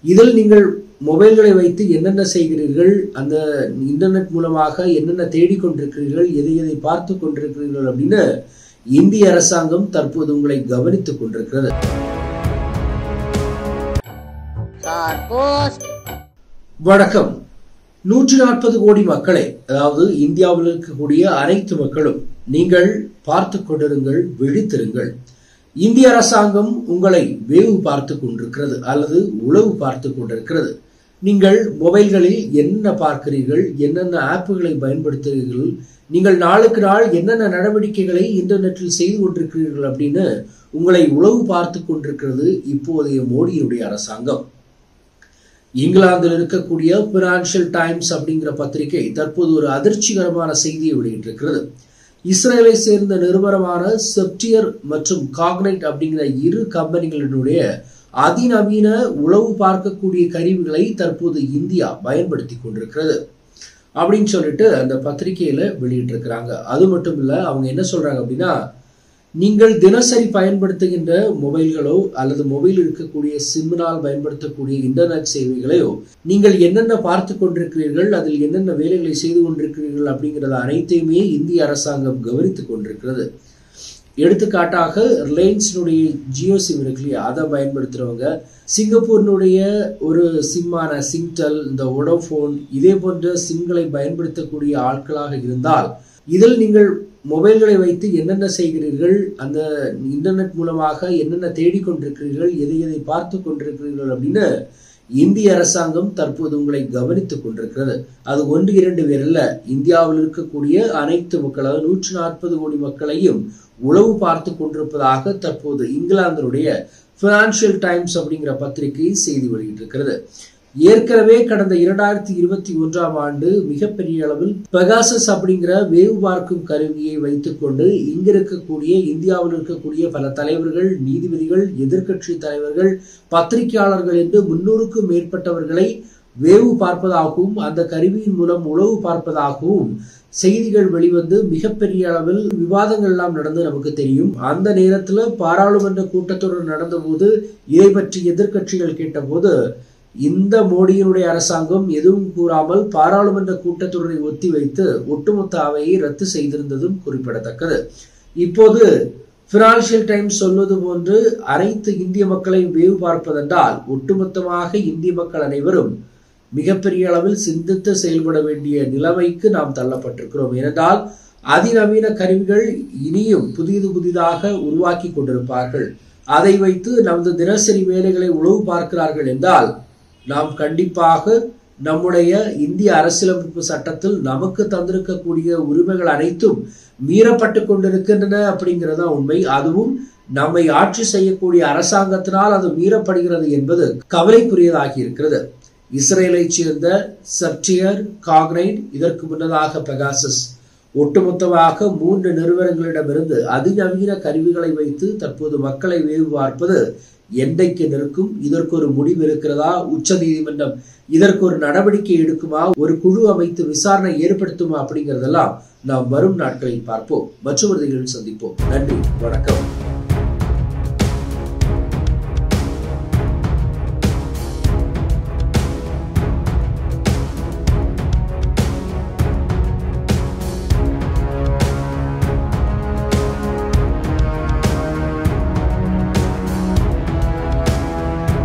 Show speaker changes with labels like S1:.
S1: இதில் நீங்கள் மொபைல்களை வைத்து என்னென்ன செய்கிறீர்கள் அந்த இன்டர்நெட் மூலமாக என்னென்ன தேடிக்கொண்டிருக்கிறீர்கள் எதை எதை பார்த்து கொண்டிருக்கிறீர்கள் அப்படின்னு இந்திய அரசாங்கம் தற்போது உங்களை கவனித்துக் கொண்டிருக்கிறது
S2: போஸ்ட்
S1: வணக்கம் நூற்றி நாற்பது கோடி மக்களை அதாவது இந்தியாவில் இருக்கக்கூடிய அனைத்து மக்களும் நீங்கள் பார்த்து கொண்டிருங்கள் விழித்திருங்கள் இந்திய அரசாங்கம் உங்களை வேவு பார்த்து கொண்டிருக்கிறது அல்லது உளவு பார்த்து கொண்டிருக்கிறது நீங்கள் மொபைல்களில் என்ன பார்க்கிறீர்கள் என்னென்ன ஆப்புகளை பயன்படுத்துகிறீர்கள் நீங்கள் நாளுக்கு நாள் என்னென்ன நடவடிக்கைகளை இன்டர்நெட்டில் செய்து கொண்டிருக்கிறீர்கள் அப்படின்னு உங்களை உளவு பார்த்து கொண்டிருக்கிறது இப்போதைய மோடியினுடைய அரசாங்கம் இங்கிலாந்தில் இருக்கக்கூடிய பினான்சியல் டைம்ஸ் அப்படிங்கிற பத்திரிகை தற்போது ஒரு அதிர்ச்சிகரமான செய்தியை வெளியிட்டிருக்கிறது இஸ்ரேலை சேர்ந்த நிறுவனமான செப்டியர் மற்றும் காக்னைட் அப்படிங்கிற இரு கம்பெனிகளினுடைய அதிநவீன உளவு பார்க்கக்கூடிய கருவிகளை தற்போது இந்தியா பயன்படுத்தி கொண்டிருக்கிறது அப்படின்னு சொல்லிட்டு அந்த பத்திரிகையில வெளியிட்டிருக்கிறாங்க அது மட்டும் இல்ல அவங்க என்ன சொல்றாங்க அப்படின்னா நீங்கள் தினசரி பயன்படுத்துகின்ற மொபைல்களோ அல்லது மொபைல் இருக்கக்கூடிய சிம்மினால் பயன்படுத்தக்கூடிய இன்டர்நெட் சேவைகளையோ நீங்கள் என்னென்ன பார்த்து கொண்டிருக்கிறீர்கள் அதில் என்னென்ன வேலைகளை செய்து கொண்டிருக்கிறீர்கள் அப்படிங்கிறத அனைத்தையுமே இந்திய அரசாங்கம் கவனித்துக் கொண்டிருக்கிறது எடுத்துக்காட்டாக ரிலையன்ஸினுடைய ஜியோ சிம் இருக்கு இல்லையா அதை பயன்படுத்துறவங்க சிங்கப்பூரினுடைய ஒரு சிம்மான சிங்டெல் இந்த ஒடோஃபோன் இதே போன்ற சிம்களை பயன்படுத்தக்கூடிய ஆட்களாக இருந்தால் இதில் நீங்கள் மொபைல்களை வைத்து என்னென்ன செய்கிறீர்கள் அந்த இன்டர்நெட் மூலமாக என்னென்ன தேடிக்கொண்டிருக்கிறீர்கள் எதை எதை பார்த்து கொண்டிருக்கிறீர்கள் அப்படின்னு இந்திய அரசாங்கம் தற்போது உங்களை கவனித்துக் கொண்டிருக்கிறது அது ஒன்று இரண்டு பேர் அல்ல இந்தியாவில் இருக்கக்கூடிய அனைத்து மக்கள் அதாவது நூற்றி நாற்பது கோடி மக்களையும் உளவு பார்த்து கொண்டிருப்பதாக தற்போது இங்கிலாந்தினுடைய பினான்சியல் டைம்ஸ் அப்படிங்கிற பத்திரிகை செய்தி வெளியிட்டிருக்கிறது ஏற்கனவே கடந்த இரண்டாயிரத்தி இருபத்தி ஒன்றாம் ஆண்டு மிகப்பெரிய அளவில் பெகாசஸ் அப்படிங்கிற வேவு பார்க்கும் கருவியை வைத்துக்கொண்டு இங்க இருக்கக்கூடிய இந்தியாவில் இருக்கக்கூடிய பல தலைவர்கள் நீதிபதிகள் எதிர்க்கட்சி தலைவர்கள் பத்திரிகையாளர்கள் என்று முன்னூறுக்கும் மேற்பட்டவர்களை வேவு பார்ப்பதாகவும் அந்த கருவியின் மூலம் உளவு பார்ப்பதாகவும் செய்திகள் வெளிவந்து மிகப்பெரிய அளவில் விவாதங்கள் எல்லாம் நடந்து நமக்கு தெரியும் அந்த நேரத்துல பாராளுமன்ற கூட்டத்தொடர் நடந்தபோது இதை பற்றி எதிர்க்கட்சிகள் கேட்டபோது இந்த மோடியினுடைய அரசாங்கம் எதுவும் கூறாமல் பாராளுமன்ற கூட்டத்தொடரை ஒத்தி வைத்து ஒட்டுமொத்த அவையை ரத்து செய்திருந்ததும் குறிப்பிடத்தக்கது இப்போது பினான்சியல் டைம்ஸ் சொல்வது போன்று அனைத்து இந்திய மக்களையும் வேவு பார்ப்பதென்றால் ஒட்டுமொத்தமாக இந்திய மக்கள் அனைவரும் மிகப்பெரிய அளவில் சிந்தித்து செயல்பட வேண்டிய நிலைமைக்கு நாம் தள்ளப்பட்டிருக்கிறோம் ஏனென்றால் அதிநவீன கருவிகள் இனியும் புதிது புதிதாக உருவாக்கி கொண்டிருப்பார்கள் அதை வைத்து நமது தினசரி வேலைகளை உளவு பார்க்கிறார்கள் என்றால் நாம் கண்டிப்பாக நம்முடைய இந்திய அரசியலமைப்பு சட்டத்தில் நமக்கு தந்திருக்கக்கூடிய உரிமைகள் அனைத்தும் மீறப்பட்டு கொண்டிருக்கின்றன அப்படிங்கிறது உண்மை அதுவும் நம்மை ஆட்சி செய்யக்கூடிய அரசாங்கத்தினால் அது மீறப்படுகிறது என்பது கவலைக்குரியதாகி இருக்கிறது இஸ்ரேலை சேர்ந்த சப்டியர் காக்னைட் இதற்கு முன்னதாக பெகாசஸ் ஒட்டுமொத்தமாக மூன்று நிறுவனங்களிடமிருந்து அதிநவீன கருவிகளை வைத்து தற்போது மக்களை வேவு பார்ப்பது என்றைக்கு நிற்கும் இதற்கு ஒரு முடிவு இருக்கிறதா உச்ச நீதிமன்றம் இதற்கு ஒரு நடவடிக்கை எடுக்குமா ஒரு குழு அமைத்து விசாரணை ஏற்படுத்துமா அப்படிங்கறதெல்லாம் நாம் வரும் நாட்களில் பார்ப்போம் மற்றொரு நிகழ்வில் சந்திப்போம் நன்றி வணக்கம்